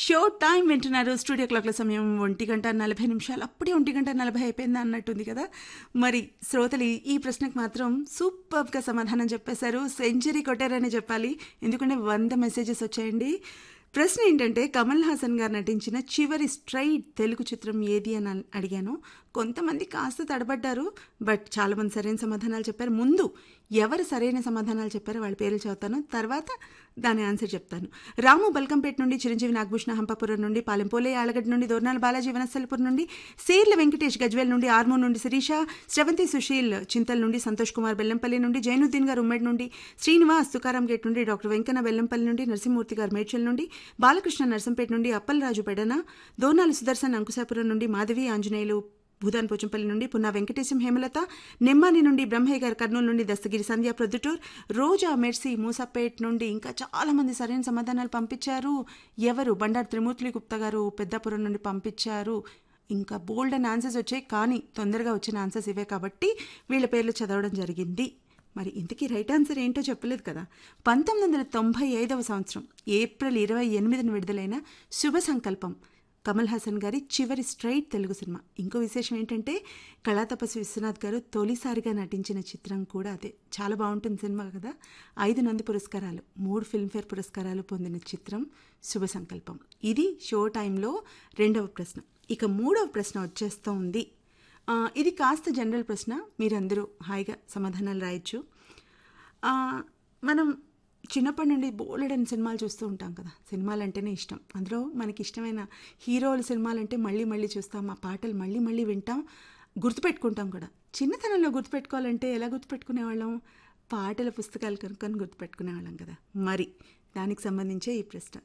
show time వింటున్నారు studio క్లాక్ల సమయం ఒంటి గంట నలభై నిమిషాలు అప్పుడే ఒంటి గంట నలభై అయిపోయింది అన్నట్టుంది కదా మరి శ్రోతలు ఈ ప్రశ్నకు మాత్రం సూపర్గా సమాధానం చెప్పేశారు సెంచరీ కొట్టారని చెప్పాలి ఎందుకంటే వంద మెసేజెస్ వచ్చాయండి ప్రశ్న ఏంటంటే కమల్ హాసన్ గారు నటించిన చివరి స్ట్రైట్ తెలుగు చిత్రం ఏది అని అన్- అడిగాను కొంతమంది కాస్త తడబడ్డారు బట్ చాలామంది సరైన సమాధానాలు చెప్పారు ముందు ఎవరు సరైన సమాధానాలు చెప్పారో వాళ్ళ పేర్లు చదువుతాను తర్వాత దాని ఆన్సర్ చెప్తాను రాము బల్కంపేట నుండి చిరంజీవి నాగభూషణ హంపాపురం నుండి పాలెంపోలే ఆలగడ్డ నుండి దోర్నాల బాలాజీ వనస్థలపురం నుండి సేర్ల వెంకటేష్ గజ్వేల్ నుండి ఆర్మూర్ నుండి శిరీష శ్రవంతి సుశీల్ చింతల్ నుండి సంతోష్ కుమార్ బెల్లంపల్లి నుండి జైనుద్దీన్ గారు ఉమ్మడి నుండి శ్రీనివాస్ తుకారాం గేట్ నుండి డాక్టర్ వెంకన్న బెల్లంపల్లి నుండి నరసింహమూర్తి గారు మేడ్చల్ నుండి బాలకృష్ణ నర్సంపేట నుండి అప్పలరాజు పెడన దోనాలు సుదర్శన్ అంకుశాపురం నుండి మాధవి ఆంజనేయులు భూదాన్ పోచంపల్లి నుండి పున్నా వెంకటేశం హేమలత నెమ్మాని నుండి బ్రహ్మయ్య గారు కర్నూలు నుండి దస్తగిరి సంధ్య ప్రొద్దుటూర్ రోజా మెర్సీ మూసాపేట్ నుండి ఇంకా చాలా మంది సరైన సమాధానాలు పంపించారు ఎవరు బండారు త్రిమూర్తులు గుప్తా గారు పెద్దాపురం నుండి పంపించారు ఇంకా బోల్డ్ అండ్ ఆన్సర్స్ వచ్చాయి కానీ తొందరగా వచ్చిన ఆన్సర్స్ ఇవే కాబట్టి వీళ్ళ పేర్లు చదవడం జరిగింది మరి ఇంతకీ రైట్ ఆన్సర్ ఏంటో చెప్పలేదు కదా పంతొమ్మిది వందల తొంభై ఐదవ సంవత్సరం ఏప్రిల్ ఇరవై ఎనిమిదిన విడుదలైన శుభ సంకల్పం కమల్ హాసన్ గారి చివరి స్ట్రైట్ తెలుగు సినిమా ఇంకో విశేషం ఏంటంటే కళాతపస్వి విశ్వనాథ్ గారు తొలిసారిగా నటించిన చిత్రం కూడా అదే చాలా బాగుంటుంది సినిమా కదా ఐదు నంది పురస్కారాలు మూడు ఫిల్మ్ఫేర్ పురస్కారాలు పొందిన చిత్రం శుభ సంకల్పం ఇది షో టైంలో రెండవ ప్రశ్న ఇక మూడవ ప్రశ్న వచ్చేస్తూ ఉంది ఆ, ఇది కాస్త జనరల్ ప్రశ్న మీరందరూ హాయిగా సమాధానాలు రాయొచ్చు ఆ, మనం చిన్నప్పటి నుండి బోలెడని సినిమాలు చూస్తూ ఉంటాం కదా సినిమాలు అంటేనే ఇష్టం అందులో మనకి ఇష్టమైన హీరోల సినిమాలు అంటే మళ్ళీ మళ్ళీ చూస్తాం ఆ పాటలు మళ్ళీ మళ్ళీ వింటాం గుర్తుపెట్టుకుంటాం కూడా చిన్నతనంలో గుర్తుపెట్టుకోవాలంటే ఎలా గుర్తుపెట్టుకునేవాళ్ళం పాటల పుస్తకాలు కనుక్కొని గుర్తుపెట్టుకునేవాళ్ళం కదా మరి దానికి సంబంధించే ఈ ప్రశ్న